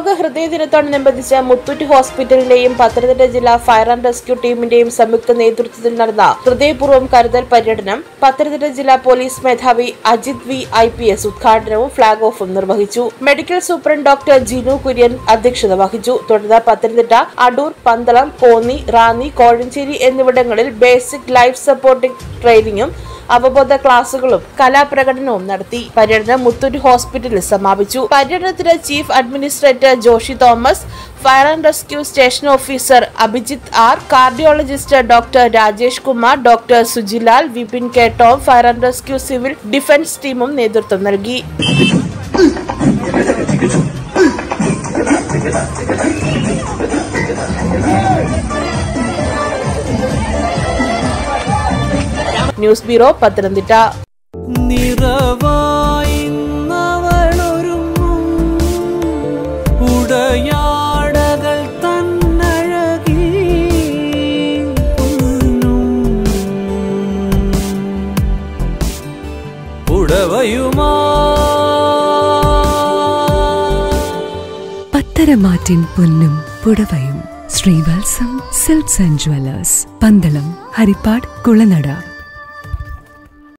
ലോക ഹൃദയ ദിനത്തോടനുബന്ധിച്ച് മുത്തൂറ്റ് ഹോസ്പിറ്റലിന്റെയും പത്തനംതിട്ട ജില്ലാ ഫയർ ആൻഡ് റെസ്ക്യൂ ടീമിന്റെയും സംയുക്ത നേതൃത്വത്തിൽ നടന്ന ഹൃദയപൂർവ്വം കരുതൽ പര്യടനം പത്തനംതിട്ട ജില്ലാ പോലീസ് മേധാവി Ajith V I P S ഉദ്ഘാടനവും ഫ്ളാഗ് ഓഫും നിർവഹിച്ചു medical superintendent doctor Jinu Kurian അധ്യക്ഷത വഹിച്ചു തുടർന്ന് പത്തനംതിട്ട അടൂർ പന്തളം കോന്നി റാന്നി കോഴഞ്ചേരി എന്നിവിടങ്ങളിൽ ബേസിക് ലൈഫ് സപ്പോർട്ടിംഗ് ട്രെയിനിങ്ങും അവബോധ ക്ലാസുകളും കലാപ്രകടനവും നടത്തി പര്യടനം മുത്തൂറ്റ് ഹോസ്പിറ്റലിൽ സമാപിച്ചു പര്യടനത്തിന് chief administrator Joshi Thomas fire and rescue station officer Abhijith R cardiologist doctor Rajesh Kumar doctor Sujilal Vipin K Tom fire and rescue civil defence ടീമും നേതൃത്വം നൽകി ന്യൂസ് ബ്യൂറോ പത്തനംതിട്ട നിറവായിന്നവളൊരുങ്ങും ഉടയാടകൾ തന്നഴകി പൊന്നും ഉടവയുമാ പത്തരമാറ്റിൻ പൊന്നും പുടവയും Sreevalsam silks and jewellers Pandalam Haripad Kulanada